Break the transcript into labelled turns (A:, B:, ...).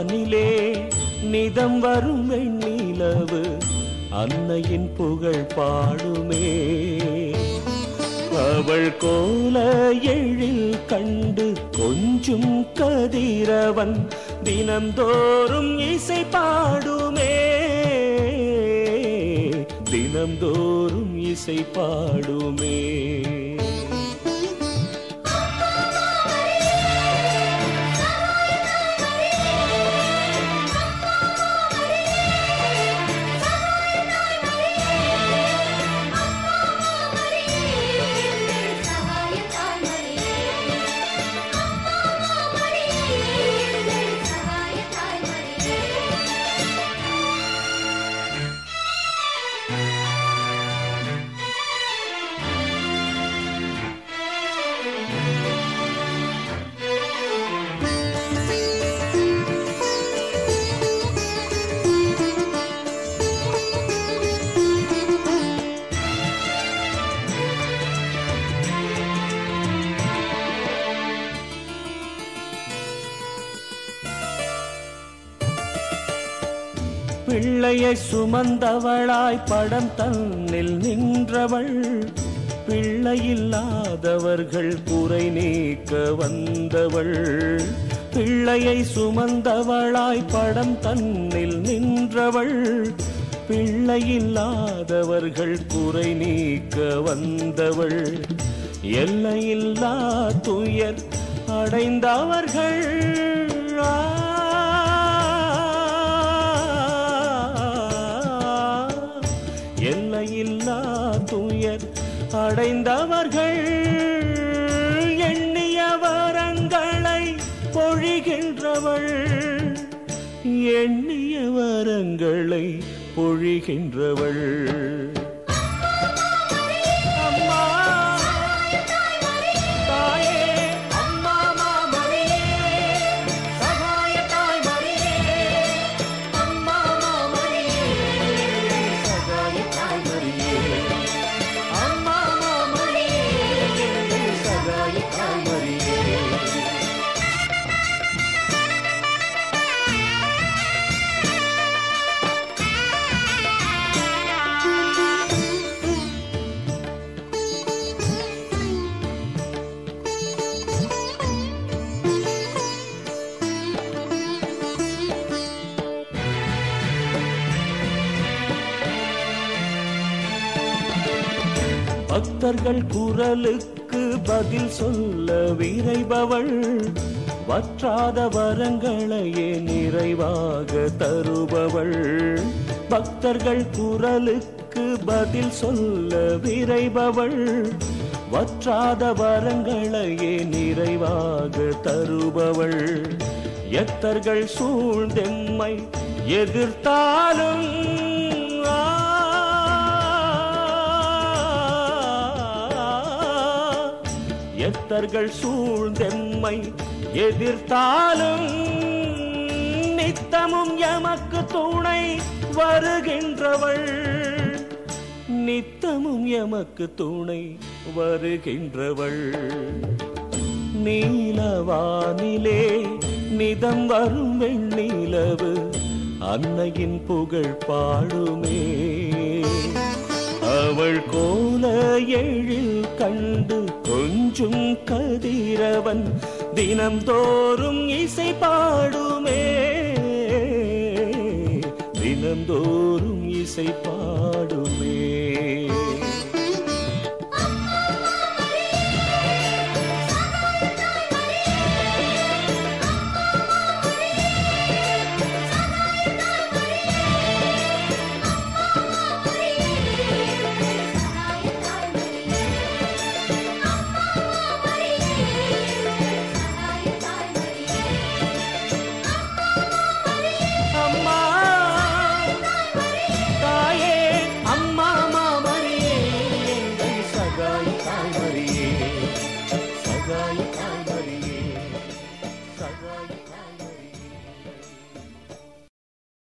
A: வானிலே நிதம் வரும் வெண்ணிலவு அன்னையின் புகழ் பாடுமே அவள் கோல எழில் கண்டு கொஞ்சும் கதிரவன் தினந்தோறும் இசை பாடுமே தினந்தோறும் இசை பாடுமே பிள்ளையை சுமந்தவளாய் படம் தன்னில் நின்றவள் பிள்ளையில்லாதவர்கள் குறை நீக்க வந்தவள் பிள்ளையை சுமந்தவளாய் படம் தன்னில் நின்றவள் பிள்ளையில்லாதவர்கள் குறை நீக்க வந்தவள் எல்லையில்லா துயர் அடைந்தவர்கள் எல்லையில்லா துயர் அடைந்தவர்கள் எண்ணிய வரங்களை பொழிகின்றவள் எண்ணிய வரங்களை பொழிகின்றவள் அம்மா தாயே அம்மா மாமரியே சகாய தாய் மரியே அம்மா மாமரியே சகாய தாய் மரியே அம்மா மாமரியே சகாய தாய் மரியே பக்தர்கள் குரலுக்கு பதில் சொல்ல விரைபவள் வற்றாத வரங்களையே நிறைவாக தருபவள் பக்தர்கள் குரலுக்கு பதில் சொல்ல விரைபவள் வற்றாத வரங்களையே நிறைவாக தருபவள் எத்தர்கள் சூழ்ந்தெம்மை எதிர்த்தாலும் எத்தர்கள் சூழ்ந்தெம்மை எதிர்த்தாலும் நித்தமும் எமக்கு துணை வருகின்றவள் நித்தமும் எமக்கு துணை வருகின்றவள் நீலவானிலே நிதம் வரும் வெண்ணிலவு அன்னையின் புகழ் பாடுமே அவள் கோல எழில் கண்டு கொஞ்சும் கதிரவன் தினம்தோறும் இசை பாடுமே தினம்தோறும் இசை பாடுமே அம்மா தாயே அம்மா மாமரியே எங்கள் சகாய் தாய்மரியே